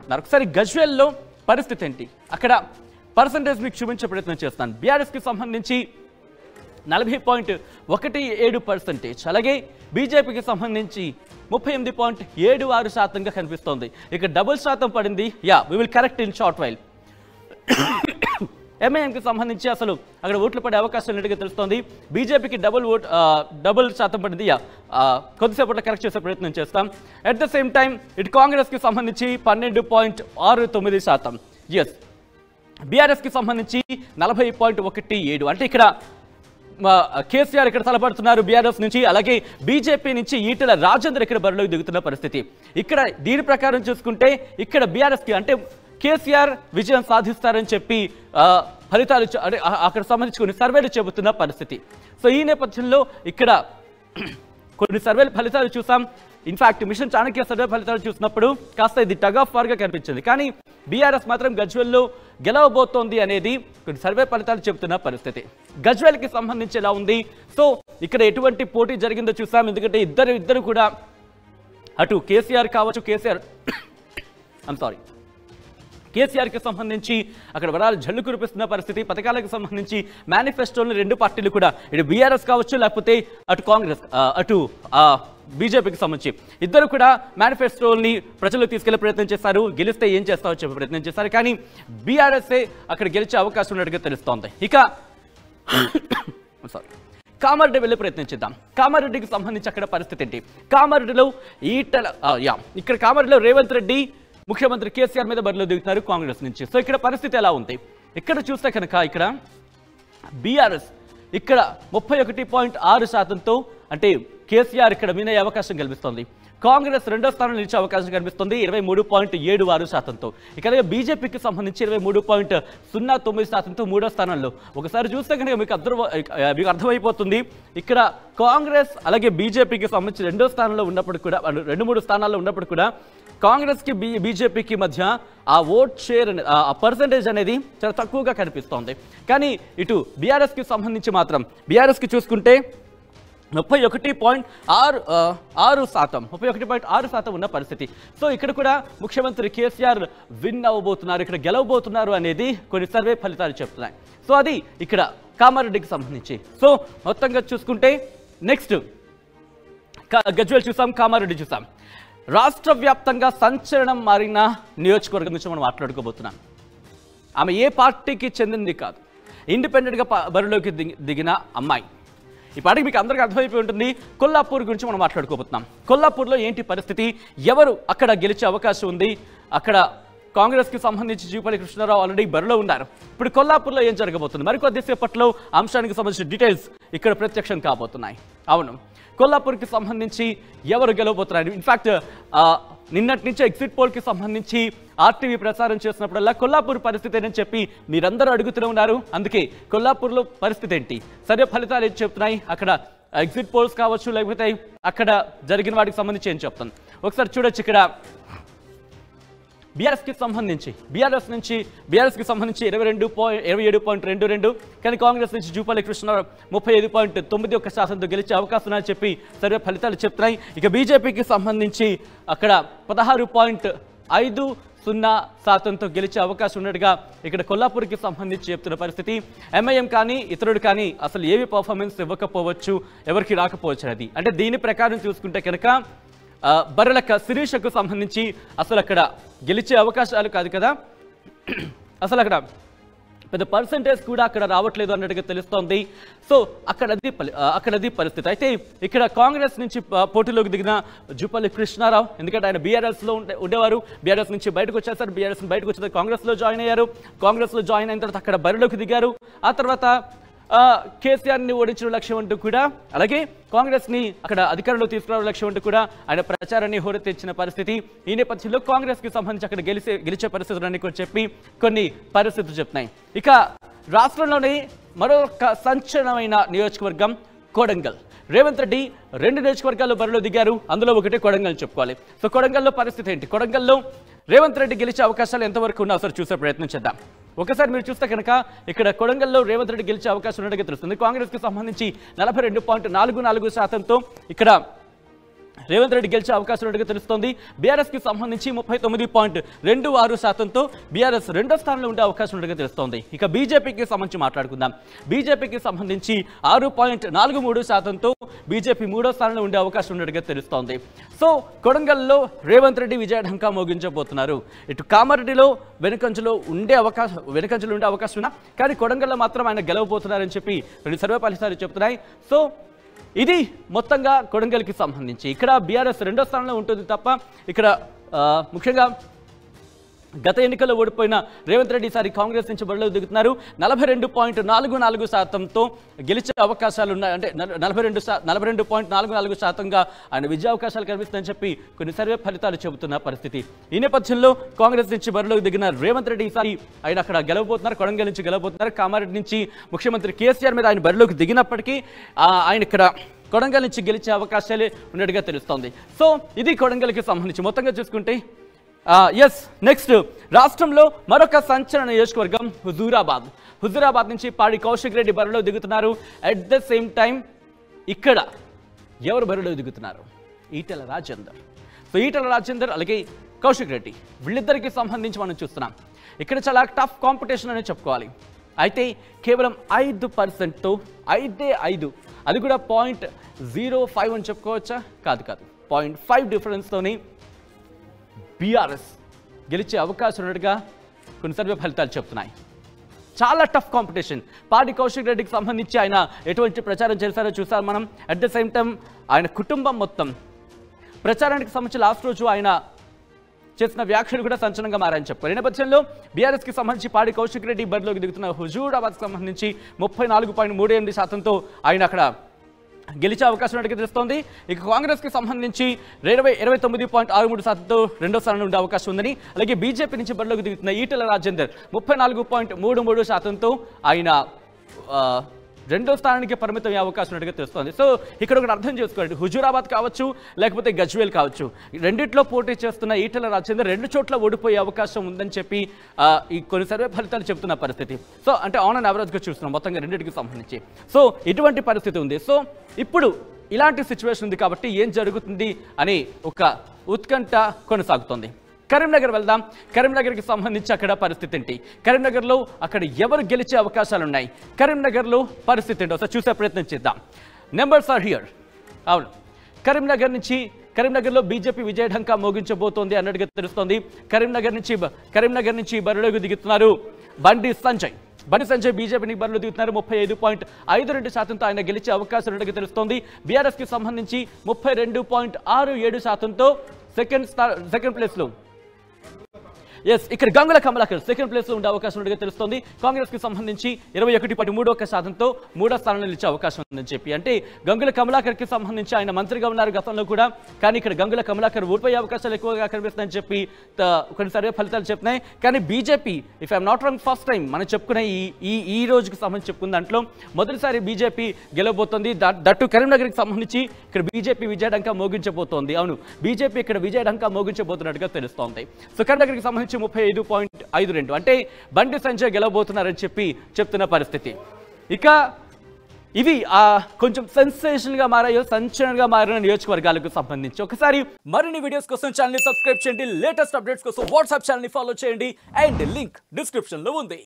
అనుకుంటున్నారు ఒకసారి గజ్వేల్లో పరిస్థితి ఏంటి అక్కడ పర్సంటేజ్ మీకు చూపించే ప్రయత్నం చేస్తాను బీఆర్ఎస్కి సంబంధించి నలభై పాయింట్ ఒకటి ఏడు పర్సెంటేజ్ అలాగే బీజేపీకి సంబంధించి ముప్పై ఎనిమిది పాయింట్ ఏడు ఆరు శాతంగా కనిపిస్తోంది ఇక డబుల్ శాతం పడింది yeah we will correct in short while ఎంఐఎంకి సంబంధించి అసలు అక్కడ ఓట్లు పడే అవకాశం ఉన్నట్టుగా తెలుస్తోంది బీజేపీకి డబుల్ ఓట్ ఆ, డబుల్ శాతం పడింది యా ఆ, కొద్దిసేపట్లో కరెక్ట్ చేసే ప్రయత్నం చేస్తాం అట్ ద సేమ్ టైం ఇటు కాంగ్రెస్కి సంబంధించి పన్నెండు పాయింట్ ఆరు తొమ్మిది శాతం ఎస్ బీఆర్ఎస్కి సంబంధించి నలభై పాయింట్ ఒకటి ఏడు అంటే ఇక్కడ మా కేసీఆర్ ఇక్కడ తలపడుతున్నారు బీఆర్ఎస్ నుంచి అలాగే బీజేపీ నుంచి ఈటెల రాజేందర్ ఇక్కడ బరిలోకి దిగుతున్న పరిస్థితి ఇక్కడ దీని ప్రకారం చూసుకుంటే ఇక్కడ బీఆర్ఎస్కి అంటే కేసీఆర్ విజయం సాధిస్తారని చెప్పి ఆ, ఫలితాలు చ- అంటే ఆ- అక్కడ సంబంధించి కొన్ని సర్వేలు చెబుతున్న పరిస్థితి సో ఈ నేపథ్యంలో ఇక్కడ కొన్ని సర్వేల ఫలితాలు చూసాం ఇన్ఫాక్ట్ మిషన్ చాణక్య సర్వే ఫలితాలు చూసినప్పుడు కాస్త ఇది టగ్ ఆఫ్ వార్గా కనిపించింది కానీ బీఆర్ఎస్ మాత్రం గజ్వెల్లో గెలవబోతోంది అనేది కొన్ని సర్వే ఫలితాలు చెబుతున్న పరిస్థితి గజ్వెల్కి సంబంధించి ఎలా ఉంది సో ఇక్కడ ఎటువంటి పోటీ జరిగిందో చూసాం ఎందుకంటే ఇద్దరు ఇద్దరు కూడా అటు కేసీఆర్ కావచ్చు కేసీఆర్ ఐమ్ సారీ కేసీఆర్కి సంబంధించి అక్కడ వరాలు జల్లు కురిపిస్తున్న పరిస్థితి పథకాలకు సంబంధించి మేనిఫెస్టోని రెండు పార్టీలు కూడా ఇటు బీఆర్ఎస్ కావచ్చు లేకపోతే అటు కాంగ్రెస్ ఆ, అటు ఆ, బీజేపీకి సంబంధించి ఇద్దరు కూడా మేనిఫెస్టోని ప్రజలకు తీసుకెళ్లే ప్రయత్నం చేశారు గెలిస్తే ఏం చేస్తావో చెప్పే ప్రయత్నం చేశారు కానీ బీఆర్ఎస్ఏ అక్కడ గెలిచే అవకాశం ఉన్నట్టుగా తెలుస్తోంది ఇక సారీ కామారెడ్డి వెళ్ళే ప్రయత్నించిద్దాం కామారెడ్డికి సంబంధించి అక్కడ పరిస్థితి ఏంటి కామారెడ్డిలో ఈటల ఆ, యా ఇక్కడ కామారెడ్డిలో రేవంత్ రెడ్డి ముఖ్యమంత్రి కేసీఆర్ మీద బరిలో దిగుతున్నారు కాంగ్రెస్ నుంచి సో ఇక్కడ పరిస్థితి ఎలా ఉంది ఇక్కడ చూస్తే కనుక ఇక్కడ బీఆర్ఎస్ ఇక్కడ ముప్పై ఒకటి పాయింట్ ఆరు శాతంతో అంటే కేసీఆర్ ఇక్కడ వినే అవకాశం కల్పిస్తోంది కాంగ్రెస్ రెండో స్థానంలో నిలిచే అవకాశం కనిపిస్తుంది ఇరవై మూడు పాయింట్ ఏడు ఆరు శాతంతో ఇక అలాగే బీజేపీకి సంబంధించి ఇరవై మూడు పాయింట్ సున్నా తొమ్మిది శాతంతో మూడో స్థానంలో ఒకసారి చూస్తే కనుక మీకు అర్థం మీకు అర్థమైపోతుంది ఇక్కడ కాంగ్రెస్ అలాగే బీజేపీకి సంబంధించి రెండో స్థానంలో ఉన్నప్పుడు కూడా రెండు మూడు స్థానాల్లో ఉన్నప్పుడు కూడా కాంగ్రెస్కి బీ బీజేపీకి మధ్య ఆ ఓట్ షేర్ అనే- ఆ పర్సంటేజ్ అనేది చాలా తక్కువగా కనిపిస్తోంది కానీ ఇటు బీఆర్ఎస్కి సంబంధించి మాత్రం బీఆర్ఎస్కి చూసుకుంటే ముప్పై ఒకటి పాయింట్ ఆరు ఆ, ఆరు శాతం ముప్పై ఒకటి పాయింట్ ఆరు శాతం ఉన్న పరిస్థితి సో ఇక్కడ కూడా ముఖ్యమంత్రి కేసీఆర్ విన్ అవ్వబోతున్నారు ఇక్కడ గెలవబోతున్నారు అనేది కొన్ని సర్వే ఫలితాలు చెప్తున్నాయి సో అది ఇక్కడ కామారెడ్డికి సంబంధించి సో మొత్తంగా చూసుకుంటే నెక్స్ట్ క- గజ్వేల్ చూసాం కామారెడ్డి చూసాం రాష్ట్ర వ్యాప్తంగా సంచలనం మారిన నియోజకవర్గం నుంచి మనం మాట్లాడుకోబోతున్నాం ఆమె ఏ పార్టీకి చెందింది కాదు ఇండిపెండెంట్గా ప- బరిలోకి దిగి- దిగిన అమ్మాయి ఈ పాటికి మీకు అందరికీ అర్థమైపోయి ఉంటుంది కొల్లాపూర్ గురించి మనం మాట్లాడుకోబోతున్నాం కొల్లాపూర్లో ఏంటి పరిస్థితి ఎవరు అక్కడ గెలిచే అవకాశం ఉంది అక్కడ కాంగ్రెస్కి సంబంధించి జూపల్లి కృష్ణారావు ఆల్రెడీ బరిలో ఉన్నారు ఇప్పుడు కొల్లాపూర్లో ఏం జరగబోతుంది మరికొద్దిసేపట్లో అంశానికి సంబంధించిన డీటెయిల్స్ ఇక్కడ ప్రత్యక్షం కాబోతున్నాయి అవును కొల్లాపూర్కి సంబంధించి ఎవరు గెలవబోతున్నారు ఇన్ఫాక్ట్ నిన్నటి నుంచి ఎగ్జిట్ పోల్కి సంబంధించి ఆర్టీవీ ప్రసారం చేసినప్పుడల్లా కొల్లాపూర్ పరిస్థితి ఏంటని చెప్పి మీరందరూ అడుగుతూనే ఉన్నారు అందుకే కొల్లాపూర్లో పరిస్థితి ఏంటి సరే ఫలితాలు ఏంటి చెప్తున్నాయి అక్కడ ఎగ్జిట్ పోల్స్ కావచ్చు లేకపోతే అక్కడ జరిగిన వాటికి సంబంధించి ఏం చెప్తాను ఒకసారి చూడొచ్చు ఇక్కడ బీఆర్ఎస్కి సంబంధించి బీఆర్ఎస్ నుంచి బీఆర్ఎస్కి సంబంధించి ఇరవై రెండు పాయింట్ ఇరవై ఏడు పాయింట్ రెండు రెండు కానీ కాంగ్రెస్ నుంచి జూపల్లి కృష్ణారావు ముప్పై ఐదు పాయింట్ తొమ్మిది ఒక్క శాతంతో గెలిచే అవకాశం ఉందని చెప్పి సర్వే ఫలితాలు చెప్తున్నాయి ఇక బీజేపీకి సంబంధించి అక్కడ పదహారు పాయింట్ ఐదు సున్నా శాతంతో గెలిచే అవకాశం ఉన్నట్టుగా ఇక్కడ కొల్లాపూర్కి సంబంధించి చెప్తున్న పరిస్థితి ఎంఐఎం కానీ ఇతరుడు కానీ అసలు ఏవి పర్ఫార్మెన్స్ ఇవ్వకపోవచ్చు ఎవరికి రాకపోవచ్చు అది అంటే దీని ప్రకారం చూసుకుంటే కనుక ఆ, బర్రెలక్క శిరీషకు సంబంధించి అసలు అక్కడ గెలిచే అవకాశాలు కాదు కదా అసలు అక్కడ పెద్ద పర్సంటేజ్ కూడా అక్కడ రావట్లేదు అన్నట్టుగా తెలుస్తోంది సో అక్కడది పలి- ఆ, అక్కడది పరిస్థితి అయితే ఇక్కడ కాంగ్రెస్ నుంచి ఆ, పోటీలోకి దిగిన జూపల్లి కృష్ణారావు ఎందుకంటే ఆయన బీఆర్ఎస్లో ఉండే ఉండేవారు బీఆర్ఎస్ నుంచి బయటకు వచ్చేసారు బీఆర్ఎస్ బయటకు వచ్చిన కాంగ్రెస్లో జాయిన్ అయ్యారు కాంగ్రెస్లో జాయిన్ అయిన తర్వాత అక్కడ బరిలోకి దిగారు ఆ తర్వాత ఆ, కేసీఆర్ని ఓడించిన లక్ష్యం అంటూ కూడా అలాగే కాంగ్రెస్ని అక్కడ అధికారంలో తీసుకురావడం లక్ష్యం అంటూ కూడా ఆయన ప్రచారాన్ని హోరెత్తించిన పరిస్థితి ఈ నేపథ్యంలో కాంగ్రెస్కి సంబంధించి అక్కడ గెలిచే గెలిచే పరిస్థితులన్నీ కూడా చెప్పి కొన్ని పరిస్థితులు చెప్తున్నాయి ఇక రాష్ట్రంలోని మరొక సంచలనమైన నియోజకవర్గం కోడంగల్ రేవంత్ రెడ్డి రెండు నియోజకవర్గాల్లో బరిలో దిగారు అందులో ఒకటి కొడంగల్ చెప్పుకోవాలి సో కొడంగల్లో పరిస్థితి ఏంటి కొడంగల్లో రేవంత్ రెడ్డి గెలిచే అవకాశాలు ఎంతవరకు ఉన్నా ఒకసారి చూసే ప్రయత్నం చేద్దాం ఒకసారి మీరు చూస్తే కనుక ఇక్కడ కొడంగల్లో రేవంత్ రెడ్డి గెలిచే అవకాశం ఉన్నట్టుగా తెలుస్తుంది కాంగ్రెస్కి సంబంధించి నలభై రెండు పాయింట్ నాలుగు నాలుగు శాతంతో ఇక్కడ రేవంత్ రెడ్డి గెలిచే అవకాశం ఉన్నట్టుగా తెలుస్తోంది బీఆర్ఎస్ కి సంబంధించి ముప్పై తొమ్మిది పాయింట్ రెండు ఆరు శాతంతో బీఆర్ఎస్ రెండో స్థానంలో ఉండే అవకాశం ఉన్నట్టుగా తెలుస్తోంది ఇక బీజేపీకి సంబంధించి మాట్లాడుకుందాం బీజేపీకి సంబంధించి ఆరు పాయింట్ నాలుగు మూడు శాతంతో బీజేపీ మూడో స్థానంలో ఉండే అవకాశం ఉన్నట్టుగా తెలుస్తోంది సో కొడంగల్లో రేవంత్ రెడ్డి విజయఢంకా మోగించబోతున్నారు ఇటు కామారెడ్డిలో వెనుకంజలో ఉండే అవకాశం వెనుకంజలో ఉండే అవకాశం ఉన్నా కానీ కొడంగల్లో మాత్రం ఆయన గెలవబోతున్నారని చెప్పి రెండు సర్వే ఫలితాలు చెప్తున్నాయి సో ఇది మొత్తంగా కొడంగల్కి సంబంధించి ఇక్కడ బీఆర్ఎస్ రెండో స్థానంలో ఉంటుంది తప్ప ఇక్కడ ఆ, ముఖ్యంగా గత ఎన్నికల్లో ఓడిపోయిన రేవంత్ రెడ్డి ఈసారి కాంగ్రెస్ నుంచి బరిలో దిగుతున్నారు నలభై రెండు పాయింట్ నాలుగు నాలుగు శాతంతో గెలిచే అవకాశాలు ఉన్నాయి అంటే నల- నలభై రెండు శా నలభై రెండు పాయింట్ నాలుగు నాలుగు శాతంగా ఆయన విజయ అవకాశాలు కనిపిస్తాయని చెప్పి కొన్ని సర్వే ఫలితాలు చెబుతున్న పరిస్థితి ఈ నేపథ్యంలో కాంగ్రెస్ నుంచి బరిలోకి దిగిన రేవంత్ రెడ్డి ఈసారి ఆయన అక్కడ గెలవబోతున్నారు కొడంగల్ నుంచి గెలవబోతున్నారు కామారెడ్డి నుంచి ముఖ్యమంత్రి కేసీఆర్ మీద ఆయన బరిలోకి దిగినప్పటికీ ఆ, ఆయన ఇక్కడ కొడంగల్ నుంచి గెలిచే అవకాశాలే ఉన్నట్టుగా తెలుస్తోంది సో ఇది కొడంగల్కి సంబంధించి మొత్తంగా చూసుకుంటే ఎస్ నెక్స్ట్ రాష్ట్రంలో మరొక సంచలన నియోజకవర్గం హుజూరాబాద్ హుజూరాబాద్ నుంచి పాడి కౌశిక్ రెడ్డి బరిలో దిగుతున్నారు అట్ ద సేమ్ టైం ఇక్కడ ఎవరు బరిలో దిగుతున్నారు ఈటెల రాజేందర్ సో ఈటెల రాజేందర్ అలాగే కౌశిక్ రెడ్డి వీళ్ళిద్దరికి సంబంధించి మనం చూస్తున్నాం ఇక్కడ చాలా టఫ్ కాంపిటీషన్ అనే చెప్పుకోవాలి అయితే కేవలం ఐదు పర్సెంట్తో ఐదే ఐదు అది కూడా పాయింట్ జీరో ఫైవ్ అని చెప్పుకోవచ్చా కాదు కాదు పాయింట్ ఫైవ్ డిఫరెన్స్తోని బీఆర్ఎస్ గెలిచే అవకాశం ఉన్నట్టుగా కొన్ని సర్వే ఫలితాలు చెప్తున్నాయి చాలా టఫ్ కాంపిటీషన్ పాడి కౌశిక్ రెడ్డికి సంబంధించి ఆయన ఎటువంటి ప్రచారం చేశారో చూసారు మనం అట్ ద సేమ్ టైం ఆయన కుటుంబం మొత్తం ప్రచారానికి సంబంధించి లాస్ట్ రోజు ఆయన చేసిన వ్యాఖ్యలు కూడా సంచలనంగా మారని చెప్పారు ఈ నేపథ్యంలో బీఆర్ఎస్కి సంబంధించి పాడి కౌశిక్ రెడ్డి బరిలోకి దిగుతున్న హుజూరాబాద్కి సంబంధించి ముప్పై నాలుగు పాయింట్ మూడు ఎనిమిది శాతంతో ఆయన అక్కడ గెలిచే అవకాశం ఉన్నట్టుగా తెలుస్తోంది ఇక కాంగ్రెస్కి సంబంధించి ఇరవై ఇరవై తొమ్మిది పాయింట్ ఆరు మూడు శాతంతో రెండో స్థానంలో ఉండే అవకాశం ఉందని అలాగే బీజేపీ నుంచి బరిలోకి దిగుతున్న ఈటెల రాజేందర్ ముప్పై నాలుగు పాయింట్ మూడు మూడు శాతంతో ఆయన ఆ, రెండో స్థానానికి పరిమితం అయ్యే అవకాశం ఉన్నట్టుగా తెలుస్తోంది సో ఇక్కడ ఒకటి అర్థం చేసుకోండి హుజూరాబాద్ కావచ్చు లేకపోతే గజ్వేల్ కావచ్చు ఈ రెండిట్లో పోటీ చేస్తున్న ఈటెల రాజేందర్ రెండు చోట్ల ఓడిపోయే అవకాశం ఉందని చెప్పి ఆ, ఈ కొన్ని సర్వే ఫలితాలు చెప్తున్న పరిస్థితి సో అంటే ఆన్ అండ్ యావరేజ్గా చూస్తున్నాం మొత్తంగా రెండింటికి సంబంధించి సో ఇటువంటి పరిస్థితి ఉంది సో ఇప్పుడు ఇలాంటి సిచ్యువేషన్ ఉంది కాబట్టి ఏం జరుగుతుంది అని ఒక ఉత్కంఠ కొనసాగుతోంది కరీంనగర్ వెళ్దాం కరీంనగర్కి సంబంధించి అక్కడ పరిస్థితి ఏంటి కరీంనగర్లో అక్కడ ఎవరు గెలిచే అవకాశాలు ఉన్నాయి కరీంనగర్లో పరిస్థితి ఏంటో ఒకసారి చూసే ప్రయత్నం చేద్దాం నెంబర్స్ ఆర్ హియర్ అవును కరీంనగర్ నుంచి కరీంనగర్లో బీజేపీ విజయఢంకా మోగించబోతోంది అన్నట్టుగా తెలుస్తోంది కరీంనగర్ నుంచి బ- కరీంనగర్ నుంచి బరిలోకి దిగుతున్నారు బండి సంజయ్ బండి సంజయ్ బీజేపీని బరిలో దిగుతున్నారు ముప్పై ఐదు పాయింట్ ఐదు రెండు శాతంతో ఆయన గెలిచే అవకాశం ఉన్నట్టుగా తెలుస్తోంది బీఆర్ఎస్కి సంబంధించి ముప్పై రెండు పాయింట్ ఆరు ఏడు శాతంతో సెకండ్ స్థా సెకండ్ ప్లేస్లో ఎస్ ఇక్కడ గంగుల కమలాకర్ సెకండ్ ప్లేస్ లో ఉండే అవకాశం ఉన్నట్టుగా తెలుస్తోంది కాంగ్రెస్ కి సంబంధించి ఇరవై ఒకటి పాయింట్ మూడు ఒక్క శాతంతో మూడో స్థానంలో నిలిచే అవకాశం ఉందని చెప్పి అంటే గంగుల కమలాకర్ కి సంబంధించి ఆయన మంత్రిగా ఉన్నారు గతంలో కూడా కానీ ఇక్కడ గంగుల కమలాకర్ ఓడిపోయే అవకాశాలు ఎక్కువగా కనిపిస్తున్నాయని చెప్పి త- కొన్ని సర్వే ఫలితాలు చెప్తున్నాయి కానీ BJP if I'm not wrong first time మనం చెప్పుకునే ఈ ఈ ఈ రోజుకి సంబంధించి చెప్పుకున్న దాంట్లో మొదటిసారి బీజేపీ గెలవబోతోంది దా- దట్టు కరీంనగర్కి సంబంధించి ఇక్కడ బీజేపీ విజయడంకా మోగించబోతోంది అవును బీజేపీ ఇక్కడ విజయడంకా మోగించబోతున్నట్టుగా తెలుస్తోంది సో కరీంనగర్కి సంబంధించి ముప్పై ఐదు పాయింట్ ఐదు రెండు అంటే బండి సంజయ్ గెలవబోతున్నారని చెప్పి చెప్తున్న పరిస్థితి ఇక ఇవి ఆ కొంచెం సెన్సేషన్ గా మారాయో సంచలనంగా మారిన నియోజకవర్గాలకు సంబంధించి ఒకసారి మరిన్ని వీడియోస్ కోసం ఛానల్ సబ్స్క్రైబ్ చేయండి లేటెస్ట్ అప్డేట్స్ కోసం వాట్సాప్ ఛానల్ ఫాలో చేయండి అండ్ లింక్ డిస్క్రిప్షన్ లో ఉంది